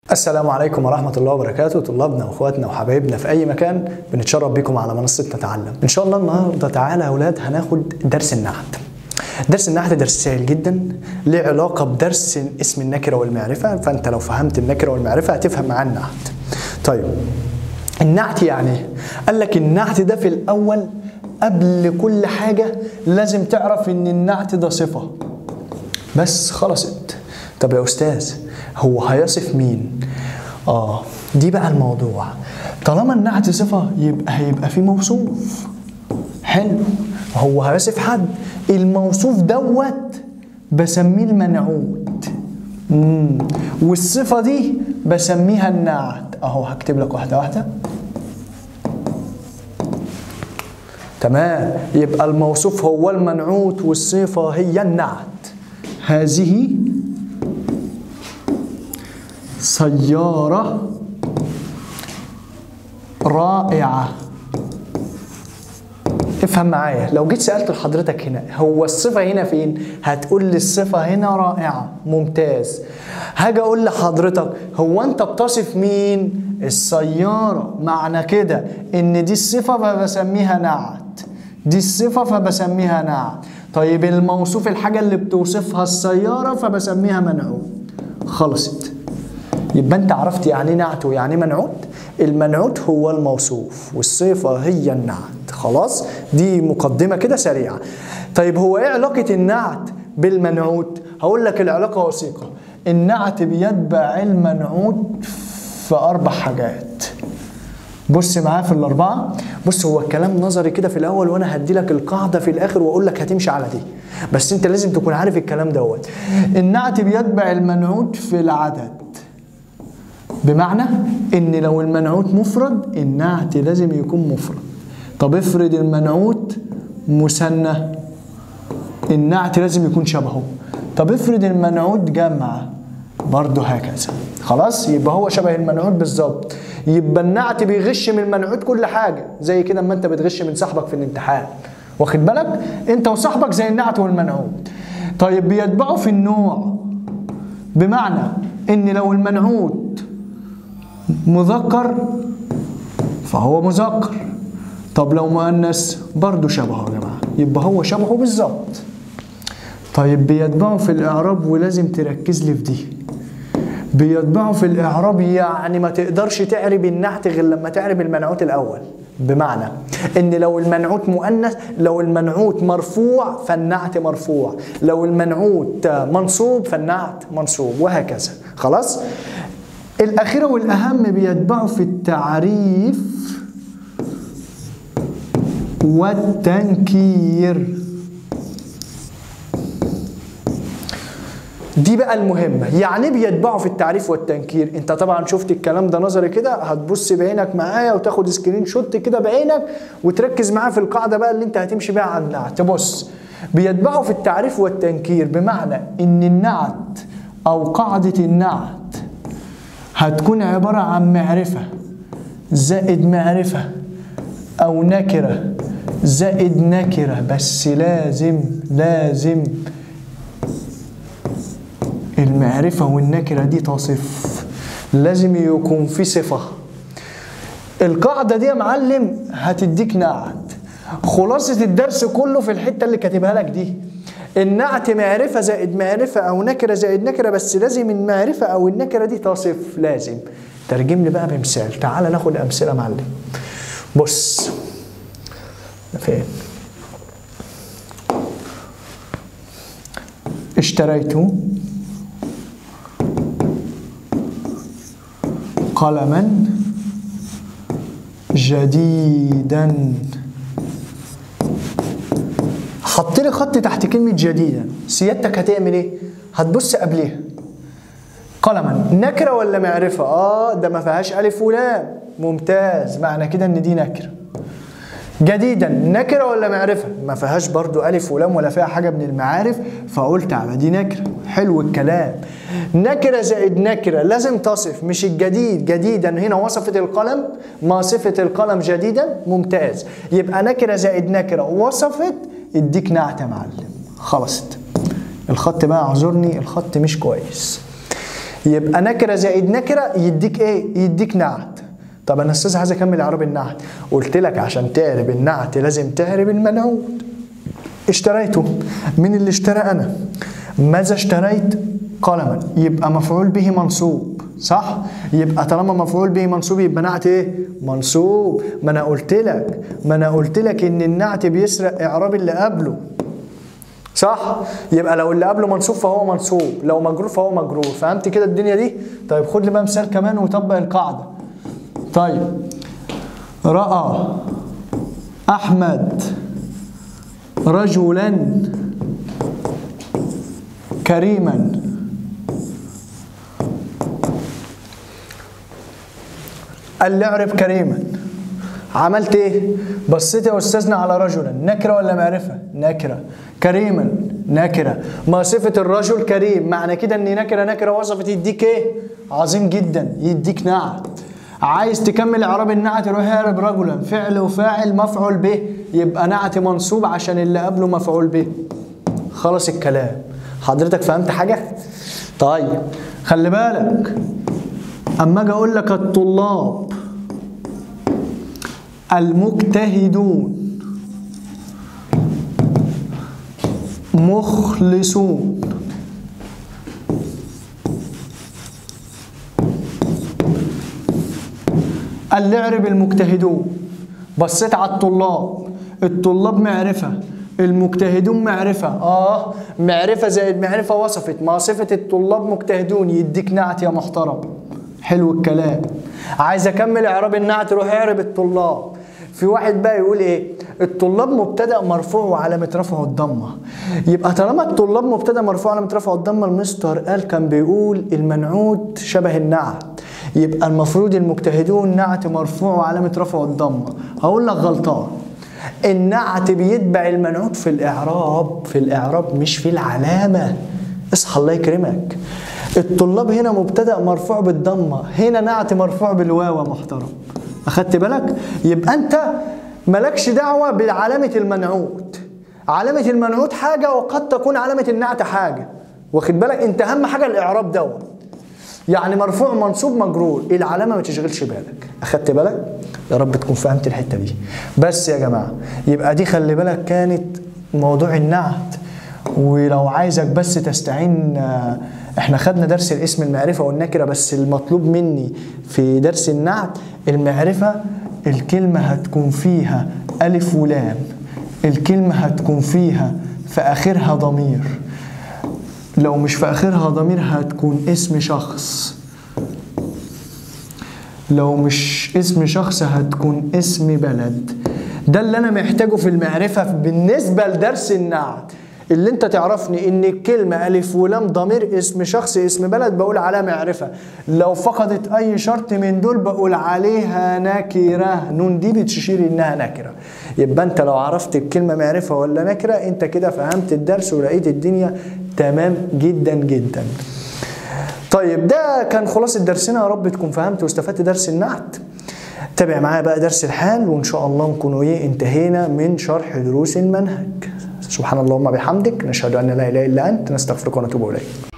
السلام عليكم ورحمة الله وبركاته طلابنا واخواتنا وحبايبنا في أي مكان بنتشرف بكم على منصة نتعلم إن شاء الله النهاردة تعالى يا أولاد هناخد درس النحت درس النحت درس سهل جدا ليه علاقة بدرس اسم النكرة والمعرفة فأنت لو فهمت النكرة والمعرفة هتفهم معاه النحت طيب النعت يعني إيه؟ قال لك النعت ده في الأول قبل كل حاجة لازم تعرف إن النعت ده صفة بس خلصت طب يا أستاذ هو هيصف مين؟ آه دي بقى الموضوع طالما النعت صفة يبقى هيبقى في موصوف حلو هو هيصف حد الموصوف دوت بسميه المنعوت مم. والصفة دي بسميها النعت اهو هكتب لك واحدة واحدة تمام يبقى الموصوف هو المنعوت والصفة هي النعت هذه سيارة رائعة افهم معايا لو جيت سألت لحضرتك هنا هو الصفة هنا فين هتقول لي الصفة هنا رائعة ممتاز هاجي اقول لحضرتك هو انت بتصف مين السيارة معنى كده ان دي الصفة فبسميها نعت دي الصفة فبسميها نعت طيب الموصوف الحاجة اللي بتوصفها السيارة فبسميها منعوت خلصت يبقى انت عرفت يعني نعت ويعني منعوت المنعوت هو الموصوف والصفة هي النعت خلاص دي مقدمة كده سريعة طيب هو ايه علاقة النعت بالمنعوت هقول لك العلاقة وثيقة النعت بيتبع المنعوت في أربع حاجات بص معايا في الأربعة بص هو الكلام نظري كده في الأول وأنا هدي لك القاعدة في الآخر وأقول لك هتمشي على دي بس أنت لازم تكون عارف الكلام دوت النعت بيتبع المنعوت في العدد بمعنى ان لو المنعوت مفرد النعت لازم يكون مفرد طب افرض المنعوت مثنى النعت لازم يكون شبهه طب افرض المنعوت جمع برضه هكذا خلاص يبقى هو شبه المنعوت بالظبط يبقى النعت بيغش من المنعوت كل حاجه زي كده اما انت بتغش من صاحبك في الامتحان واخد بالك انت وصاحبك زي النعت والمنعوت طيب بيتبعوا في النوع بمعنى ان لو المنعوت مذكر فهو مذكر طب لو مؤنث برضه شبهه يا جماعه يبقى هو شبهه بالظبط طيب بيتبعوا في الاعراب ولازم تركز لي في دي بيتبعوا في الاعراب يعني ما تقدرش تعرب النعت غير لما تعرب المنعوت الاول بمعنى ان لو المنعوت مؤنث لو المنعوت مرفوع فالنعت مرفوع لو المنعوت منصوب فالنعت منصوب وهكذا خلاص الأخيرة والأهم بيتبعوا في التعريف والتنكير دي بقى المهمة يعني بيتبعوا في التعريف والتنكير انت طبعا شفت الكلام ده نظري كده هتبص بعينك معايا وتاخد سكرين شوت كده بعينك وتركز معاه في القاعدة بقى اللي انت هتمشي بيها على النعت بص بيتبعوا في التعريف والتنكير بمعنى ان النعت او قاعدة النعت هتكون عبارة عن معرفة زائد معرفة أو نكرة زائد نكرة بس لازم لازم المعرفة والنكرة دي تصف لازم يكون في صفة القاعدة دي يا معلم هتديك نعت خلاصة الدرس كله في الحتة اللي كاتبها لك دي النعت معرفة زائد معرفة أو نكرة زائد نكرة بس لازم المعرفة أو النكرة دي تصف لازم ترجم لي بقى بمثال تعال ناخد أمثلة معلم بص فين اشتريت قلما جديدا حط لي خط تحت كلمة جديدا سيادتك هتعمل ايه؟ هتبص قبليها قلما نكرة ولا معرفة؟ اه ده ما فيهاش ألف ولام ممتاز معنى كده إن دي نكرة جديدا نكرة ولا معرفة؟ ما فيهاش برضو ألف ولام ولا فيها حاجة من المعارف فقلت على دي نكرة حلو الكلام نكرة زائد نكرة لازم تصف مش الجديد جديدا هنا وصفت القلم ما صفت القلم جديدا ممتاز يبقى نكرة زائد نكرة وصفت اديك نعت يا معلم خلصت الخط بقى اعذرني الخط مش كويس يبقى نكره زائد نكره يديك ايه يديك نعت طب انا استاذ عايز اكمل اعراب النعت قلت لك عشان تعرب النعت لازم تعرب المنعوت اشتريته مين اللي اشترى انا ماذا اشتريت قلما يبقى مفعول به منصوب صح يبقى طالما مفعول به منصوب يبقى نعت ايه منصوب ما انا قلت لك ما انا قلت لك ان النعت بيسرق اعراب اللي قبله صح يبقى لو اللي قبله منصوب فهو منصوب لو مجرور فهو مجرور فهمت كده الدنيا دي طيب خد لي بقى مثال كمان وطبق القاعده طيب راى احمد رجلا كريما قال لي اعرف كريما عملت ايه بصيت يا استاذنا على رجلا نكره ولا معرفه نكره كريما نكره ما صفه الرجل كريم معنى كده ان نكره نكره وصفت يديك ايه عظيم جدا يديك نعت عايز تكمل اعراب النعت روح اعرب رجلا فعل وفاعل مفعول به يبقى نعت منصوب عشان اللي قبله مفعول به خلص الكلام حضرتك فهمت حاجه طيب خلي بالك اما اجي اقول لك الطلاب المجتهدون مخلصون قال لي اعرب المجتهدون بصيت على الطلاب الطلاب معرفة المجتهدون معرفة اه معرفة زائد معرفة وصفت ما صفة الطلاب مجتهدون يديك نعت يا محترم حلو الكلام عايز اكمل اعراب النعت روح اعرب الطلاب في واحد بقى يقول ايه الطلاب مبتدا مرفوع وعلامه رفعه الضمه يبقى طالما الطلاب مبتدا مرفوع وعلامه رفعه الضمه المستر قال كان بيقول المنعوت شبه النعت يبقى المفروض المجتهدون نعت مرفوع وعلامه رفعه الضمه هقول لك غلطان النعت بيتبع المنعوت في الاعراب في الاعراب مش في العلامه اصحى الله يكرمك الطلاب هنا مبتدا مرفوع بالضمه هنا نعت مرفوع بالواو محترم اخدت بالك يبقى انت مالكش دعوه بعلامه المنعوت علامه المنعوت حاجه وقد تكون علامه النعت حاجه واخد بالك انت اهم حاجه الاعراب دوت يعني مرفوع منصوب مجرور العلامه ما تشغلش بالك اخدت بالك يا رب تكون فهمت الحته دي بس يا جماعه يبقى دي خلي بالك كانت موضوع النعت ولو عايزك بس تستعين احنا خدنا درس الاسم المعرفه والنكره بس المطلوب مني في درس النعت المعرفه الكلمه هتكون فيها الف ولام الكلمه هتكون فيها في اخرها ضمير لو مش في اخرها ضمير هتكون اسم شخص لو مش اسم شخص هتكون اسم بلد ده اللي انا محتاجه في المعرفه بالنسبه لدرس النعت اللي انت تعرفني ان الكلمة ألف ولام ضمير اسم شخص اسم بلد بقول عليها معرفة لو فقدت أي شرط من دول بقول عليها نكرة نون دي بتشير إنها نكرة يبقى أنت لو عرفت الكلمة معرفة ولا نكرة أنت كده فهمت الدرس ولقيت الدنيا تمام جدا جدا طيب ده كان خلاصة درسنا يا رب تكون فهمت واستفدت درس النعت تابع معايا بقى درس الحال وإن شاء الله نكون إيه انتهينا من شرح دروس المنهج سبحان اللهم بحمدك نشهد ان لا اله الا انت نستغفرك ونتوب اليك